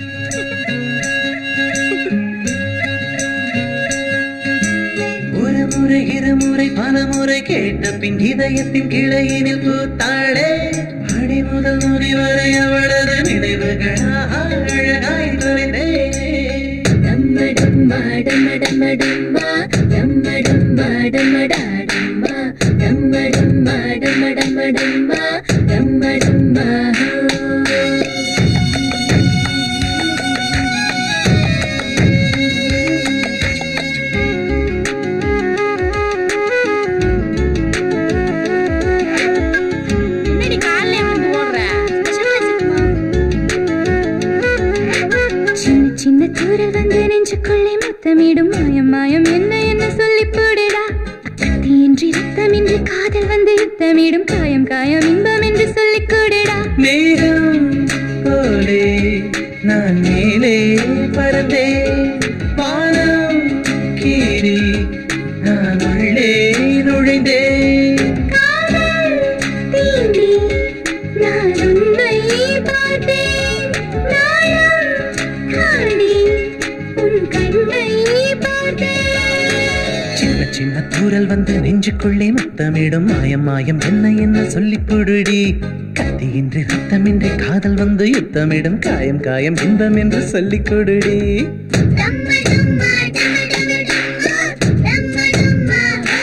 ஒரு முறை இருமுறை பலமுறை கேட்ட பின் இதயத்தின் கிளையினில் பூத்தாளே அடி முதல் நொடி வரை அவளது நினைவுகளாக அழகாய் தொலைந்தே டம்ம டம்மா டம்ம டம்ம டம்மா டம்ம டம்மா டம்ம டாடம்மா டம்ம டம்மா டம்ம டம்ம டம்மா டம்ம டம்மா என்னடி காலையில வந்து ஓடுற சின்ன சின்ன தூரல் வந்து நெஞ்சுக்குள்ளே முத்தமிடும் மாயம் மாயம் என்ன என்ன சொல்லி போடுடா கத்தியின்றி ரத்தமின்றி காதல் வந்து யுத்தமிடும் காயம் காயம் இன்பம் என்று சொல்லிக் கொடுடா மேகம் போலே நான் மேலே பறந்தே வானம் கீறி நான் உள்ளே நுழைந்தேன் காதல் தீண்டி நான் உன்னை பார்த்தேன் நாயம் காணி உன் கண்ணை பார்த்தேன் சின்ன சின்ன தூரல் வந்து நெஞ்சுக்குள்ளே முத்தமிடும் மாயம் மாயம் என்ன என்ன சொல்லி புடுடி கத்தியின்றி ரத்தமின்றி காதல் வந்து யுத்தமிடும் காயம் காயம் இன்பம் என்று சொல்லிக் கொடுடி டம்ம டம்ம டம்ம டம்ம டம்ம டம்ம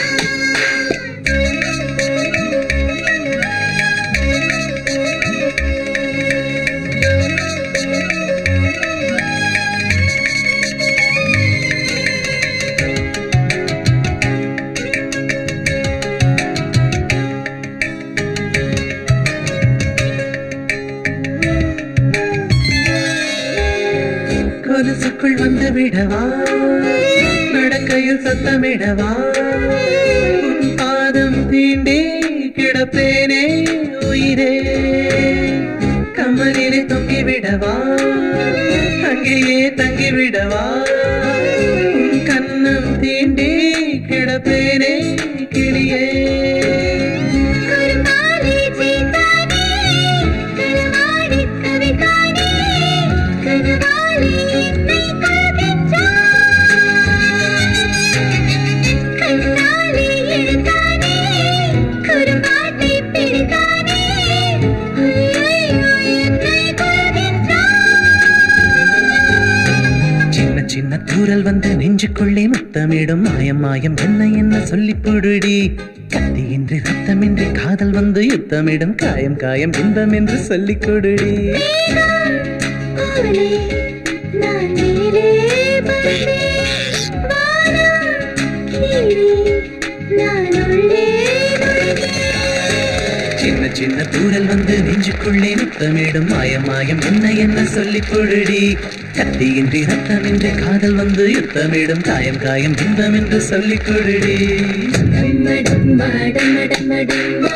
கொலுசுக்குள் வந்து விடவா நடக்கையில் சத்தமிடவா உன் பாதம் தீண்டி கிடப்பேனே உயிரே கமலிலே தொங்கி விடவா அங்கேயே தங்கி விடவா உன் கண்ணம் தீண்டி கிடப்பேனே கிளியே கருமாலி சீதானே கருவாடி கவிதானே கருவாலி என்னை காக்கின்றாய் கண்ணாலி எழுத்தானே குறும்பாட்டை பிடித்தானே ஐயையோ என்னை கொள்கின்றாய் சின்ன சின்ன தூரல் வந்து நெஞ்சுக்குள்ளே முத்தமிடும் மாயம் மாயம் என்ன என்ன சொல்லி புடுடி கத்தியின்றி ரத்தமின்றி காதல் வந்து யுத்தமிடும் காயம் காயம் இன்பம் என்று சொல்லிக் கொடுடி போலே நான் மேலே பறந்தே வானம் கீழே நான் உள்ளே நுழைந்தேன் சின்ன சின்ன தூரல் வந்து நெஞ்சுக்குள்ளே முத்தமிடும் மாயம் மாயம் என்ன என்ன சொல்லி புடுடி கத்தியின்றி ரத்தமின்றி காதல் வந்து யுத்தமிடும் காயம் காயம் இன்பம் என்று சொல்லிக் கொடுடி டம்ம டம்ம டம்ம டம்ம டம்ம